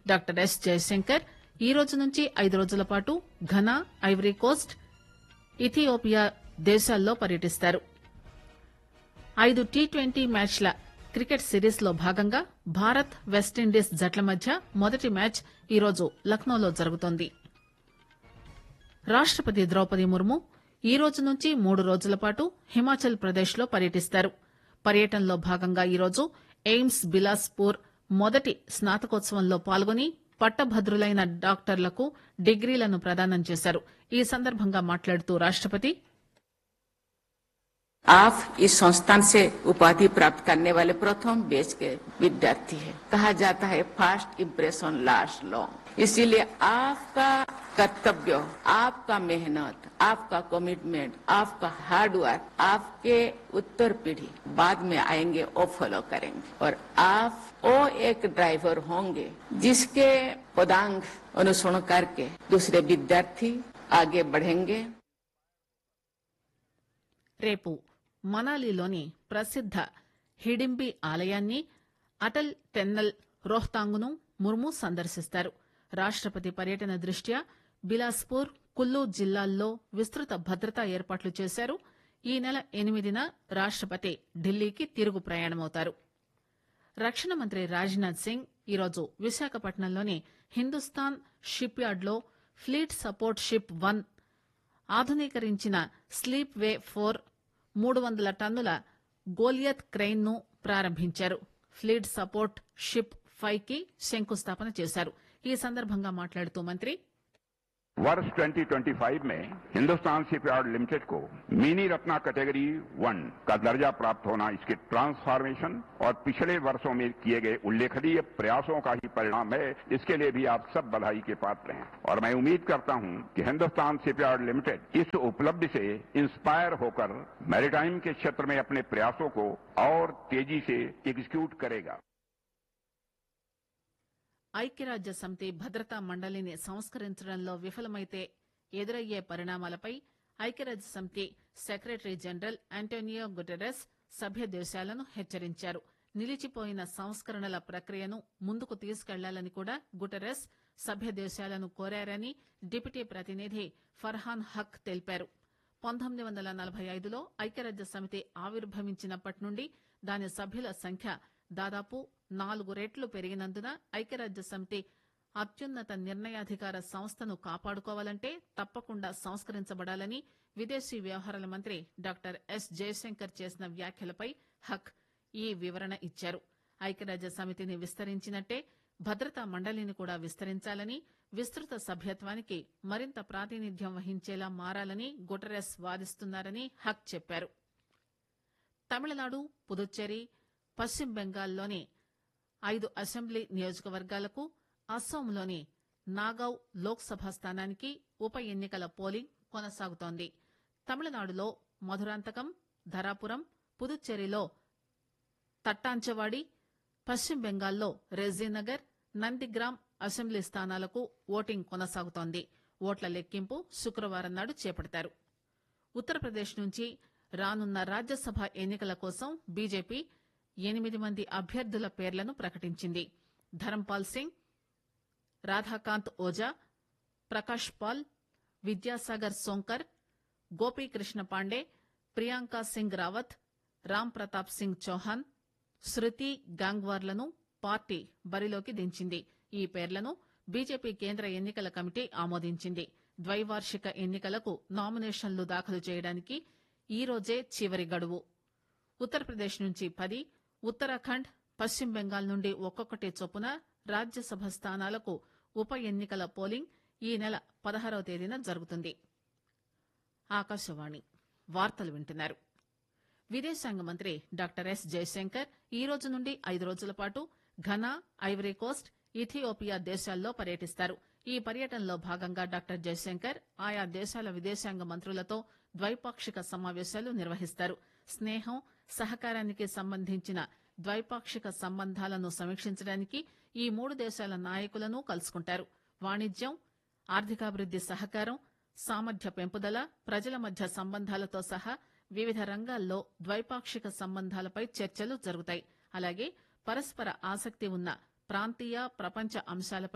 doctor yes Jayashankar ఈ రోజు నుంచి ఐదు రోజుల పాటు ఘనా ఐవరీ కోస్ట్ ఇథియోపియా దేశాల్లో పర్యటిస్తారు ఐదు టీ ట్వంటీ మ్యాచ్ల క్రికెట్ సిరీస్ లో భాగంగా భారత్ వెస్టిండీస్ జట్ల మధ్య మొదటి మ్యాచ్ ఈరోజు లక్నోలో జరుగుతోంది రాష్టపతి ద్రౌపది ముర్ము ఈ రోజు నుంచి మూడు రోజుల పాటు హిమాచల్ ప్రదేశ్ లో పర్యటిస్తారు పర్యటనలో భాగంగా ఈరోజు ఎయిమ్స్ బిలాస్పూర్ మొదటి స్నాతకోత్సవంలో పాల్గొని పట్టభద్రులైన డాక్టర్లకు డిగ్రీలను ప్రదానం చేశారు ఈ సందర్భంగా మాట్లాడుతూ రాష్టపతి आप इस संस्थान से उपाधि प्राप्त करने वाले प्रथम बेच के विद्यार्थी है कहा जाता है फास्ट इम्प्रेशन लास्ट लॉन्ग इसीलिए आपका कर्तव्य आपका मेहनत आपका कमिटमेंट आपका हार्ड वर्क आपके उत्तर पीढ़ी बाद में आएंगे वो फॉलो करेंगे और आप वो एक ड्राइवर होंगे जिसके पदांग अनुसरण करके दूसरे विद्यार्थी आगे बढ़ेंगे రేపు మనాలిలోని ప్రసిద్ధ హిడింబి ఆలయాన్ని అటల్ టెన్నల్ రోహ్తాంగ్ను ముర్ము సందర్శిస్తారు రాష్టపతి పర్యటన దృష్ట్యా బిలాస్పూర్ కుల్లు జిల్లాల్లో విస్తృత భద్రతా ఏర్పాట్లు చేశారు ఈ నెల ఎనిమిదిన రాష్టపతి ఢిల్లీకి తిరుగు ప్రయాణమవుతారు రక్షణ మంత్రి రాజ్నాథ్ సింగ్ ఈరోజు విశాఖపట్నంలోని హిందుస్థాన్ షిప్ యార్డ్లో ఫ్లీట్ సపోర్ట్ షిప్ వన్ ఆధునీకరించిన స్లీప్ వే ఫోర్ మూడు వందల టన్నుల గోలియత్ క్రెయిన్ ను ప్రారంభించారు ఫ్లీట్ సపోర్ట్ షిప్ ఫైవ్ కి శంకుస్థాపన చేశారు ఈ సందర్భంగా మాట్లాడుతూ మంత్రి वर्ष 2025 में हिंदुस्तान शिपयार्ड लिमिटेड को मिनी रत्ना कैटेगरी वन का दर्जा प्राप्त होना इसके ट्रांसफॉर्मेशन और पिछले वर्षों में किए गए उल्लेखनीय प्रयासों का ही परिणाम है इसके लिए भी आप सब बधाई के पात्र हैं और मैं उम्मीद करता हूं कि हिंदुस्तान शिपयार्ड लिमिटेड इस उपलब्धि से इंस्पायर होकर मैरीटाइम के क्षेत्र में अपने प्रयासों को और तेजी से एग्जीक्यूट करेगा ఐక్యరాజ్య సమితి భద్రతా మండలిని సంస్కరించడంలో విఫలమైతే ఎదురయ్యే పరిణామాలపై ఐక్యరాజ్య సమితి సెక్రటరీ జనరల్ అంటోనియో గుటెరస్ సభ్య దేశాలను హెచ్చరించారు నిలిచిపోయిన సంస్కరణల ప్రక్రియను ముందుకు తీసుకెళ్లాలని కూడా గుటెరస్ సభ్య దేశాలను కోరారని డిప్యూటీ ప్రతినిధి ఫర్హాన్ హక్ తెలిపారు పంతొమ్మిది వందల నలభై ఐదులో ఐక్యరాజ్య సమితి ఆవిర్భవించినప్పటి నుండి దాని సభ్యుల సంఖ్య దాదాపు నాలుగు రెట్లు పెరిగినందున ఐక్యరాజ్య సమితి అత్యున్నత నిర్ణయాధికార సంస్థను కాపాడుకోవాలంటే తప్పకుండా సంస్కరించబడాలని విదేశీ వ్యవహారాల మంత్రి డాక్టర్ ఎస్ జయశంకర్ చేసిన వ్యాఖ్యలపై హక్ ఈ వివరణ ఇచ్చారు ఐక్యరాజ్య సమితిని విస్తరించినట్టే భద్రతా మండలిని కూడా విస్తరించాలని విస్తృత సభ్యత్వానికి మరింత ప్రాతినిధ్యం వహించేలా మారాలని గుటరెస్ వాదిస్తున్నారని హక్ చెప్పారు తమిళనాడు పుదుచ్చేరి పశ్చిమ బెంగాల్లోని ఐదు అసెంబ్లీ నియోజకవర్గాలకు అస్సాంలోని నాగౌ లోక్సభ స్థానానికి ఉప ఎన్నికల పోలింగ్ కొనసాగుతోంది తమిళనాడులో మధురాంతకం ధరాపురం పుదుచ్చేరిలో తట్టాంచవాడి పశ్చిమ బెంగాల్లో రెజీనగర్ నందిగ్రామ్ అసెంబ్లీ స్థానాలకు ఓటింగ్ కొనసాగుతోంది ఓట్ల లెక్కింపు శుక్రవారం నాడు చేపడతారు ఉత్తరప్రదేశ్ నుంచి రానున్న రాజ్యసభ ఎన్నికల కోసం బీజేపీ ఎనిమిది మంది అభ్యర్థుల పేర్లను ప్రకటించింది ధరంపాల్ సింగ్ రాధాకాంత్ ఓజా ప్రకాష్ పాల్ విద్యాసాగర్ సోంకర్ గోపీకృష్ణ పాండే ప్రియాంక సింగ్ రావత్ రామ్ ప్రతాప్ సింగ్ చౌహాన్ శృతి గాంగ్వార్లను పార్టీ బరిలోకి దించింది ఈ పేర్లను బీజేపీ కేంద్ర ఎన్నికల కమిటీ ఆమోదించింది ద్వైవార్షిక ఎన్నికలకు నామినేషన్లు దాఖలు చేయడానికి ఈ రోజే చివరి గడువు ఉత్తరప్రదేశ్ నుంచి పది ఉత్తరాఖండ్ పశ్చిమ బెంగాల్ నుండి ఒక్కొక్కటి చొప్పున రాజ్యసభ స్థానాలకు ఉప ఎన్నికల పోలింగ్ ఈ నెల పదహారవ తేదీన జరుగుతుంది ఆకాశవాణి వార్తలు వింటున్నారు విదేశాంగ మంత్రి డాక్టర్ ఎస్ జయశంకర్ ఈ రోజు నుండి ఐదు రోజుల పాటు ఘనా ఐవరీ కోస్ట్ ఇథియోపియా దేశాల్లో పర్యటిస్తారు ఈ పర్యటనలో భాగంగా డాక్టర్ జయశంకర్ ఆయా దేశాల విదేశాంగ మంత్రులతో ద్వైపాక్షిక సమావేశాలు నిర్వహిస్తారు స్నేహం సహకారానికి సంబంధించిన ద్వైపాక్షిక సంబంధాలను సమీక్షించడానికి ఈ మూడు దేశాల నాయకులను కలుసుకుంటారు వాణిజ్యం ఆర్థికాభివృద్ది సహకారం సామర్థ్య పెంపుదల ప్రజల మధ్య సంబంధాలతో సహా వివిధ రంగాల్లో ద్వైపాక్షిక సంబంధాలపై చర్చలు జరుగుతాయి అలాగే పరస్పర ఆసక్తి ఉన్న ప్రాంతీయ ప్రపంచ అంశాలపై